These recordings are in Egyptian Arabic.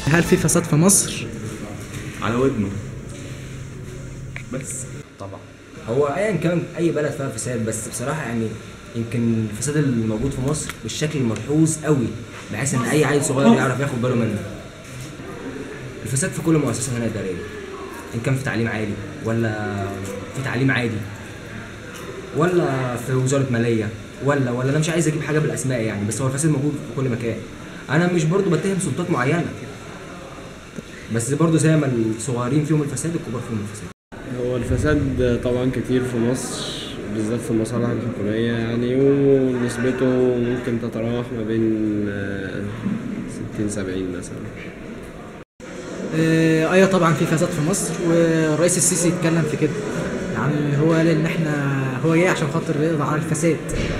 هل في فساد في مصر؟ على ودنه بس طبعا هو ايا كان اي بلد فيها فساد بس بصراحه يعني يمكن الفساد الموجود في مصر بالشكل الملحوظ قوي بحيث ان اي عيل صغير يعرف ياخد باله منه الفساد في كل المؤسسات هنا الاداريه ان كان في تعليم عالي ولا في تعليم عادي ولا في وزاره ماليه ولا ولا انا مش عايز اجيب حاجه بالاسماء يعني بس هو الفساد موجود في كل مكان انا مش برضو بتهم سلطات معينه بس برضو زي ما الصغيرين فيهم الفساد الكبار فيهم الفساد هو الفساد طبعا كتير في مصر بالذات في المصالح الحكومية يعني ونسبته ممكن تتراوح ما بين آه، 60 70 مثلا آه، ايوه طبعا في فساد في مصر والرئيس السيسي اتكلم في كده يعني هو قال ان احنا هو جاي عشان خاطر يقضي على الفساد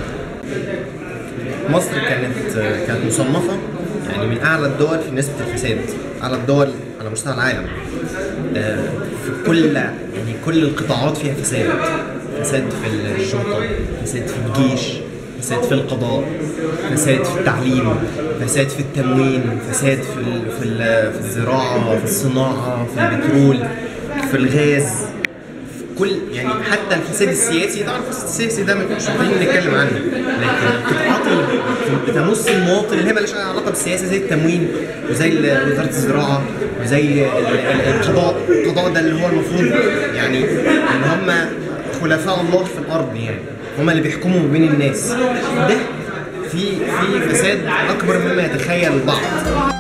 مصر كانت كانت مصنفة يعني من أعلى الدول في نسبة الفساد أعلى الدول على مستوى العالم آه، في كل يعني كل القطاعات فيها فساد فساد في الشرطة فساد في الجيش فساد في القضاء فساد في التعليم فساد في التموين فساد في ال في, ال في الزراعة في الصناعة في البترول في الغاز كل يعني حتى الفساد السياسي طبعا الفساد السياسي ده ما كناش محتاجين نتكلم عنه لكن القطاعات اللي بتمس المواطن اللي هي مالهاش علاقه بالسياسه زي التموين وزي ال- وزاره الزراعه وزي ال- ال- القضاء القضاء ده اللي هو المفروض يعني ان هم خلفاء الله في الارض يعني هم اللي بيحكموا بين الناس ده في في فساد اكبر مما يتخيل البعض